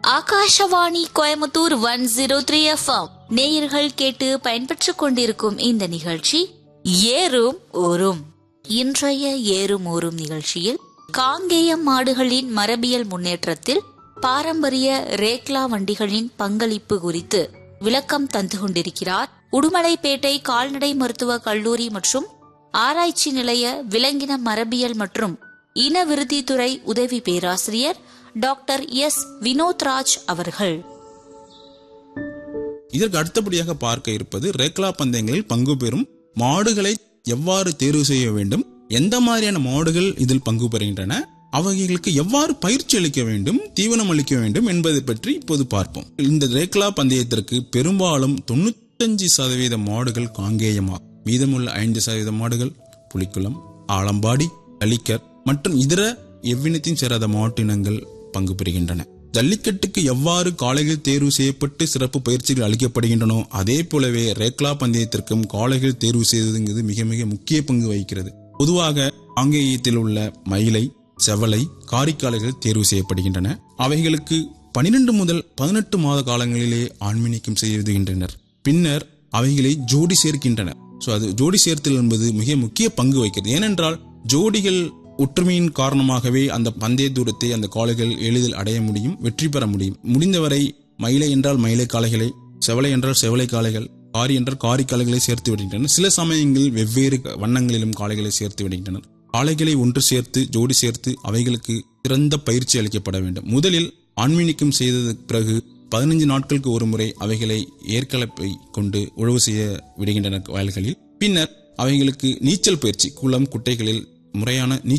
Akashvani Coimbatore one zero three FM நேயர்கள் கேட்டு பயன்பெற்றுக் கொண்டிருக்கும் இந்த நிகழ்ச்சி ஏறும் ஊரும் இன்றைய ஏறும் ஊரும் நிகழ்ச்சியில் காங்கேயம் மாடுகளின் மரபியல் முன்னேற்றத்தில் பாரம்பரிய ரேக்லா வண்டிகளின் பங்களிப்பு குறித்து விளக்கம் தந்து கொண்டிருக்கிறார் உடுமலைப்பேட்டை கால்நடை மருத்துவ கல்லூரி மற்றும் ஆராய்ச்சி நிலைய விலங்கின மரபியல் மற்றும் இன விருத்தித்துறை உதவி பேராசிரியர் டாக்டர் எஸ் வினோத்ராஜ் அவர்கள் இதற்கு அடுத்தபடியாக பார்க்க இருப்பது ரேக்லா பந்தயங்களில் பங்கு பெறும் மாடுகளை எவ்வாறு தேர்வு செய்ய வேண்டும் எந்த மாதிரியான மாடுகள் இதில் பங்கு பெறுகின்றன அவைகளுக்கு எவ்வாறு பயிற்சி அளிக்க வேண்டும் தீவனம் அளிக்க வேண்டும் என்பதை பற்றி இப்போது பார்ப்போம் இந்த ரேக்லா பந்தயத்திற்கு பெரும்பாலும் தொண்ணூத்தஞ்சு சதவீத மாடுகள் காங்கேயமா மீதமுள்ள ஐந்து சதவீத மாடுகள் புலிக்குளம் ஆலம்பாடி அலிக்கர் மற்றும் இதர எவ்வினத்தையும் சேராத மாட்டினங்கள் பங்கு பெறுகின்றன ஜல்லிக்கட்டுக்கு எவ்வாறு காளைகள் தேர்வு செய்யப்பட்டு சிறப்பு பயிற்சிகள் அளிக்கப்படுகின்றனோ அதே போலவே ரேக்லா பந்தயத்திற்கும் காளைகள் தேர்வு செய்வதுங்கிறது மிக மிக முக்கிய பங்கு வகிக்கிறது பொதுவாக ஆங்கேயத்தில் உள்ள மயிலை செவலை காரிக்காளைகள் தேர்வு செய்யப்படுகின்றன அவைகளுக்கு பனிரெண்டு முதல் பதினெட்டு மாத காலங்களிலே ஆண்மினிக்கம் செய்துகின்றனர் பின்னர் அவைகளை ஜோடி சேர்க்கின்றனர் ஸோ அது ஜோடி சேர்த்தல் என்பது மிக முக்கிய பங்கு வகிக்கிறது ஏனென்றால் ஜோடிகள் ஒற்றுமையின் காரணமாகவே அந்த பந்தய தூரத்தை அந்த காளைகள் எளிதில் அடைய முடியும் வெற்றி பெற முடியும் முடிந்தவரை மயிலை என்றால் மயிலை காளைகளை செவலை என்றால் செவலை காளைகள் காரி என்றால் காரி காளைகளை சேர்த்து விடுகின்றனர் சில சமயங்களில் வெவ்வேறு வண்ணங்களிலும் காளைகளை சேர்த்து விடுகின்றனர் காளைகளை ஒன்று சேர்த்து ஜோடி சேர்த்து அவைகளுக்கு சிறந்த பயிற்சி அளிக்கப்பட வேண்டும் முதலில் ஆண்மீனிக்கம் செய்ததற்கு பிறகு பதினைஞ்சு நாட்களுக்கு ஒரு முறை அவைகளை ஏற்கலப்பை கொண்டு உழவு செய்ய விடுகின்றனர் வயல்களில் பின்னர் அவைகளுக்கு நீச்சல் பயிற்சி குளம் குட்டைகளில் முறையான நீச்சல்